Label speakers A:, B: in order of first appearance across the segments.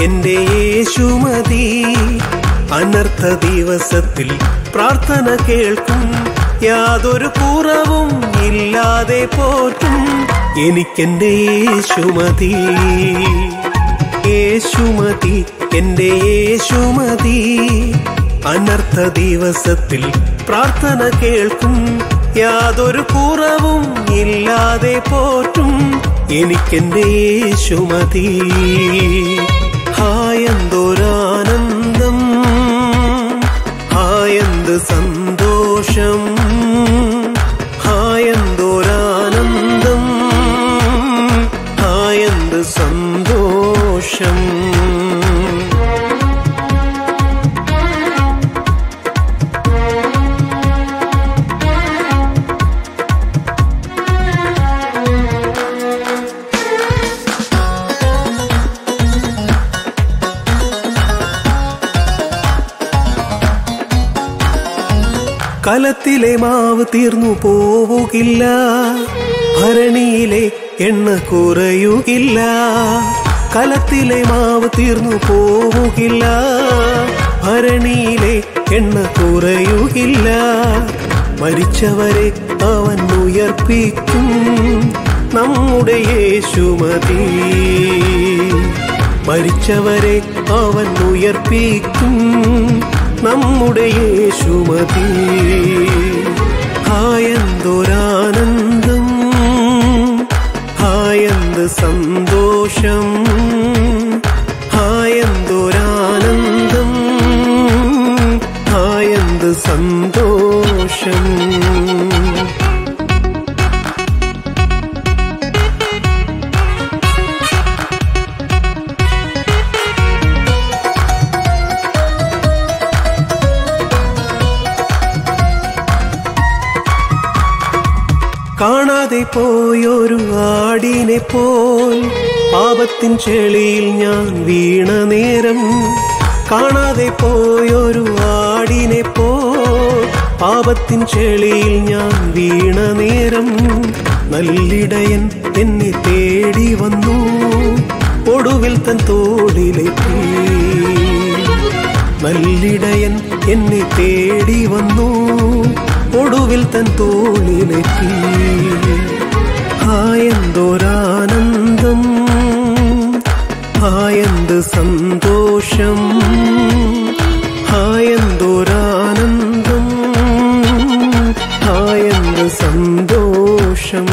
A: എന്റെ യേശുമതി അനർത്ഥ ദിവസത്തിൽ പ്രാർത്ഥന കേൾക്കും യാതൊരു കുറവും ഇല്ലാതെ പോറ്റും എനിക്കെന്റെ യേശുമതി യേശുമതി എന്റെ യേശുമതി അനർത്ഥ ദിവസത്തിൽ പ്രാർത്ഥന കേൾക്കും യാതൊരു കുറവും ഇല്ലാതെ പോറ്റും എനിക്കെന്റെ യേശുമതി ഹായെന്തോരാനന്ദം ഹായെന്ത് സന്തോഷം ഹായെന്തോരാനന്ദം ഹായെന്ത് സന്തോഷം കലത്തിലെ മാവ് തീർന്നു പോവുകില്ല ഭരണിയിലെ എണ്ണ കുറയുകില്ല കലത്തിലെ മാവ് തീർന്നു പോവുകില്ല ഭരണിയിലെ എണ്ണ കുറയുകില്ല മരിച്ചവരെ അവൻ ഉയർപ്പിക്കും നമ്മുടെ യേശുമതി മരിച്ചവരെ അവൻ ഉയർപ്പിക്കും നമ്മുടെ യേശുമതി ഹായെന്തൊരാനന്ദം ഹായെന്ത് സന്തോഷം ഹായെന്തൊരാനന്ദം ഹായെന്ത് സന്തോഷം കാണാതെ പോയൊരു ആടിനെ പോൽ പാപത്തിൻ ചെളിയിൽ ഞാൻ വീണ നേരം കാണാതെ പോയൊരു ആടിനെ പോൽ പാപത്തിൻ ചെളിയിൽ ഞാൻ വീണ നേരം നല്ലിടയൻ എന്നെ തേടി വന്നു ഒടുവിൽ തൻ തോളിലെത്തി നല്ലിടയൻ എന്നെ തേടി വന്നു ഒടുവിൽ തൻ തോളിലെത്തി ഹായെന്തോരാനന്ദം ഹായെന്ത് സന്തോഷം ഹായെന്തോരാനന്ദം ഹായെന്ത് സന്തോഷം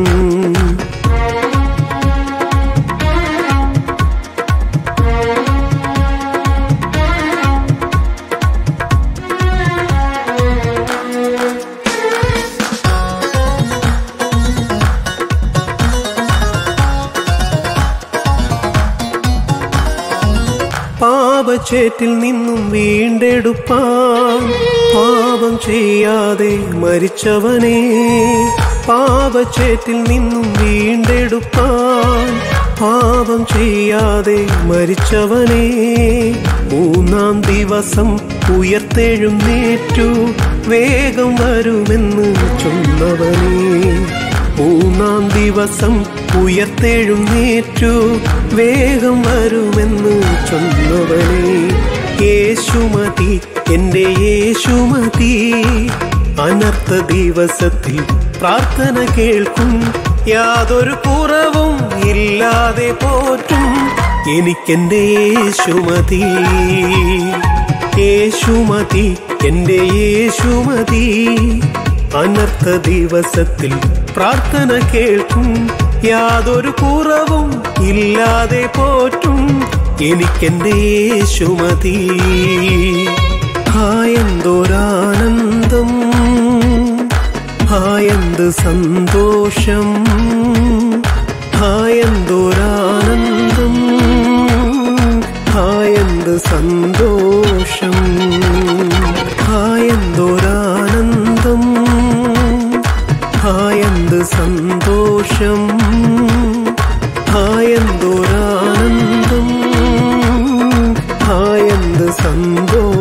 A: പാപച്ചേറ്റിൽ നിന്നും വീണ്ടെടുപ്പാൻ പാപം ചെയ്യാതെ മരിച്ചവനെ പാപച്ചേറ്റിൽ നിന്നും വീണ്ടെടുപ്പാൻ പാപം ചെയ്യാതെ മരിച്ചവനെ മൂന്നാം ദിവസം ഉയർത്തെഴുന്നേറ്റു വേഗം വരുമെന്ന് ചൊന്നവനെ മൂന്നാം ദിവസം ഉയർത്തെഴുന്നേറ്റു വേഗം വരുമെന്ന് ചൊന്നവനെ യേശുമതി എന്റെ യേശുമതി അനർത്ഥ ദിവസത്തിൽ പ്രാർത്ഥന കേൾക്കും യാതൊരു കുറവും ഇല്ലാതെ പോറ്റും എനിക്കെന്റെ യേശുമതി യേശുമതി എന്റെ യേശുമതി അനർത്ഥ ദിവസത്തിൽ പ്രാർത്ഥന കേൾക്കും യാതൊരു കുറവും ഇല്ലാതെ പോറ്റും എനിക്കെന്റെ യേശുമതി ഹായെന്തോരാനന്ദം ഹായെന്ത് സന്തോഷം ഹായെന്തോരാനന്ദം ഹായെന്ത് സന്തോഷം ഹായെന്തോരാനന്ദം ഹായെന്ത് സന്തോഷം ഹായെന്തോരാനന്ദം ഹായെന്ത് സന്തോഷം